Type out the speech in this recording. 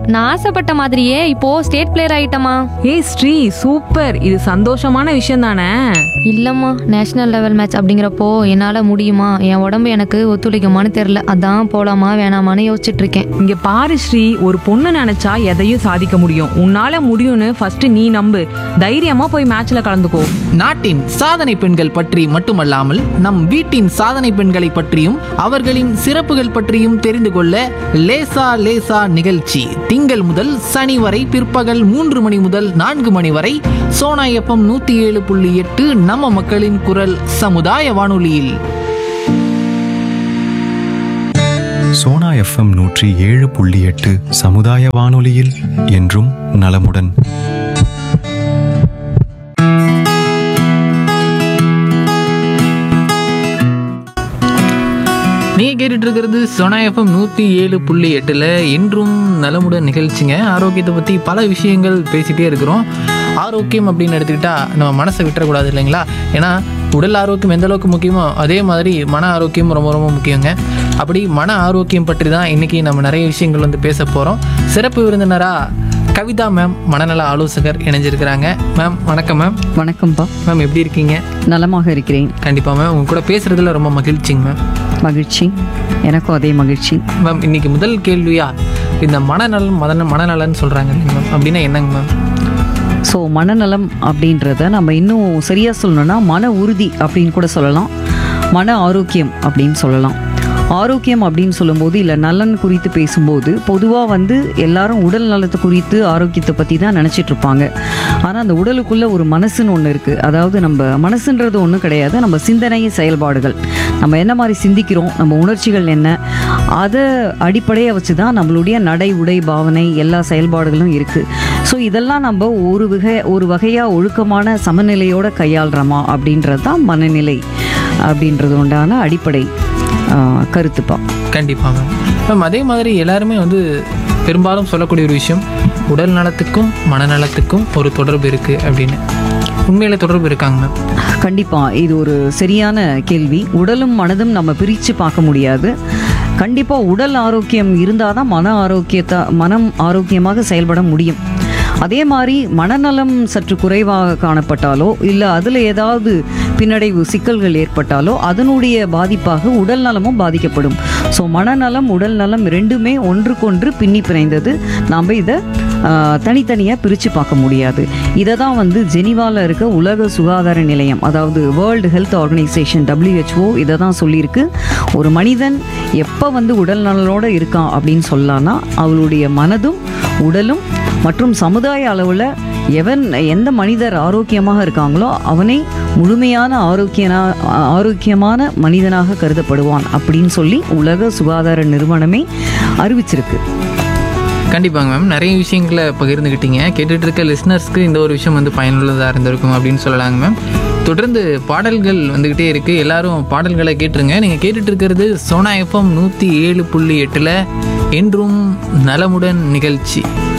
நான் ஆசைப்பட்ட மாதிரியே இப்போ ஸ்டேட் பிளேயர் ஆயிட்டமா ஏய் ஸ்ரீ சூப்பர் இது சந்தோஷமான விஷயம் தானே இல்லம்மா நேஷனல் லெவல் மேட்ச் அப்படிங்கிறப்போ என்னால முடியுமா என் உடம்பு எனக்கு ஒத்துழைக்குமான்னு தெரியல அதான் போலாமா வேணாமான்னு யோசிச்சுட்டு இருக்கேன் இங்க பாரு ஸ்ரீ ஒரு பொண்ணு நினைச்சா எதையும் சாதிக்க முடியும் உன்னால முடியும்னு ஃபர்ஸ்ட் நீ நம்பு தைரியமா போய் மேட்ச்ல கலந்துக்கோ நாட்டின் சாதனை பெண்கள் பற்றி மட்டுமல்லாமல் நம் வீட்டின் சாதனை பெண்களை பற்றியும் அவர்களின் சிறப்புகள் பற்றியும் தெரிந்து கொள்ள லேசா லேசா நிகழ்ச்சி திங்கள் முதல் சனி வரை பிற்பகல் மூன்று மணி முதல் நான்கு மணி வரை சோனா எஃப்எம் நூத்தி ஏழு புள்ளி எட்டு நம்ம மக்களின் குரல் சமுதாய வானொலியில் சோனா எஃப்எம் நூற்றி ஏழு புள்ளி எட்டு சமுதாய வானொலியில் என்றும் நலமுடன் நீங்க கேட்டுட்டு இருக்கிறது சோனா எஃப்எம் நூற்றி ஏழு புள்ளி எட்டில் இன்றும் நலமுடன் நிகழ்ச்சிங்க ஆரோக்கியத்தை பற்றி பல விஷயங்கள் பேசிகிட்டே இருக்கிறோம் ஆரோக்கியம் அப்படின்னு எடுத்துக்கிட்டா நம்ம மனசை விட்டுறக்கூடாது இல்லைங்களா ஏன்னா உடல் ஆரோக்கியம் எந்த அளவுக்கு முக்கியமோ அதே மாதிரி மன ஆரோக்கியம் ரொம்ப ரொம்ப முக்கியங்க அப்படி மன ஆரோக்கியம் பற்றி தான் இன்றைக்கி நம்ம நிறைய விஷயங்கள் வந்து பேச போகிறோம் சிறப்பு விருந்தினராக கவிதா மேம் மனநல ஆலோசகர் இணைஞ்சிருக்கிறாங்க மேம் வணக்கம் மேம் வணக்கம்ப்பா மேம் எப்படி இருக்கீங்க நலமாக இருக்கிறேன் கண்டிப்பாக மேம் உங்க கூட பேசுகிறதுல ரொம்ப மகிழ்ச்சிங்க மேம் மகிழ்ச்சி எனக்கும் அதே மகிழ்ச்சி மேம் இன்னைக்கு முதல் கேள்வியா இந்த மனநலம் மதன மனநலன்னு சொல்றாங்க இல்லைங்க மேம் அப்படின்னா என்னங்க மேம் ஸோ மனநலம் அப்படின்றத நம்ம இன்னும் சரியாக சொல்லணும்னா மன உறுதி அப்படின்னு கூட சொல்லலாம் மன ஆரோக்கியம் அப்படின்னு சொல்லலாம் ஆரோக்கியம் அப்படின்னு சொல்லும்போது இல்லை நலன் குறித்து பேசும்போது பொதுவாக வந்து எல்லாரும் உடல் நலத்தை குறித்து ஆரோக்கியத்தை பற்றி தான் நினச்சிட்டு இருப்பாங்க ஆனால் அந்த உடலுக்குள்ளே ஒரு மனசுன்னு ஒன்று இருக்குது அதாவது நம்ம மனசுன்றது ஒன்றும் கிடையாது நம்ம சிந்தனை செயல்பாடுகள் நம்ம என்ன மாதிரி சிந்திக்கிறோம் நம்ம உணர்ச்சிகள் என்ன அதை அடிப்படையாக வச்சு தான் நம்மளுடைய நடை உடை பாவனை எல்லா செயல்பாடுகளும் இருக்குது ஸோ இதெல்லாம் நம்ம ஒரு வகை ஒரு வகையாக ஒழுக்கமான சமநிலையோட கையாளுறோமா அப்படின்றது தான் மனநிலை அப்படின்றது உண்டான அடிப்படை ஆ, கருத்துப்பா கண்டிப்பாக மேம் மேம் அதே மாதிரி எல்லாருமே வந்து பெரும்பாலும் சொல்லக்கூடிய ஒரு விஷயம் உடல் நலத்துக்கும் மனநலத்துக்கும் ஒரு தொடர்பு இருக்குது அப்படின்னு உண்மையில தொடர்பு இருக்காங்க மேம் கண்டிப்பாக இது ஒரு சரியான கேள்வி உடலும் மனதும் நம்ம பிரித்து பார்க்க முடியாது கண்டிப்பாக உடல் ஆரோக்கியம் இருந்தால் தான் மன ஆரோக்கியத்தை மனம் ஆரோக்கியமாக செயல்பட முடியும் அதே மாதிரி மனநலம் சற்று குறைவாக காணப்பட்டாலோ இல்லை அதில் ஏதாவது பின்னடைவு சிக்கல்கள் ஏற்பட்டாலோ அதனுடைய பாதிப்பாக உடல் நலமும் பாதிக்கப்படும் ஸோ மனநலம் உடல் நலம் ரெண்டுமே ஒன்றுக்கொன்று பின்னி பிணைந்தது நாம் இதை தனித்தனியாக பிரித்து பார்க்க முடியாது இதை தான் வந்து ஜெனிவாவில் இருக்க உலக சுகாதார நிலையம் அதாவது வேர்ல்டு ஹெல்த் ஆர்கனைசேஷன் WHO இதை தான் சொல்லியிருக்கு ஒரு மனிதன் எப்போ வந்து உடல் நலனோடு இருக்கான் அப்படின்னு சொல்லலாம்னா அவளுடைய மனதும் உடலும் மற்றும் சமுதாய அளவில் எவன் எந்த மனிதர் ஆரோக்கியமாக இருக்காங்களோ அவனை முழுமையான ஆரோக்கியனா ஆரோக்கியமான மனிதனாக கருதப்படுவான் அப்படின்னு சொல்லி உலக சுகாதார நிறுவனமே அறிவிச்சிருக்கு கண்டிப்பாங்க மேம் நிறைய விஷயங்களை பகிர்ந்துக்கிட்டீங்க கேட்டுட்டு இருக்க லிஸ்னர்ஸ்க்கு இந்த ஒரு விஷயம் வந்து பயனுள்ளதாக இருந்திருக்கும் அப்படின்னு சொல்லலாங்க மேம் தொடர்ந்து பாடல்கள் வந்துக்கிட்டே இருக்குது எல்லாரும் பாடல்களை கேட்டுருங்க நீங்கள் கேட்டுட்டு இருக்கிறது சோனா எஃப்எம் நூற்றி ஏழு புள்ளி எட்டில் என்றும் நலமுடன் நிகழ்ச்சி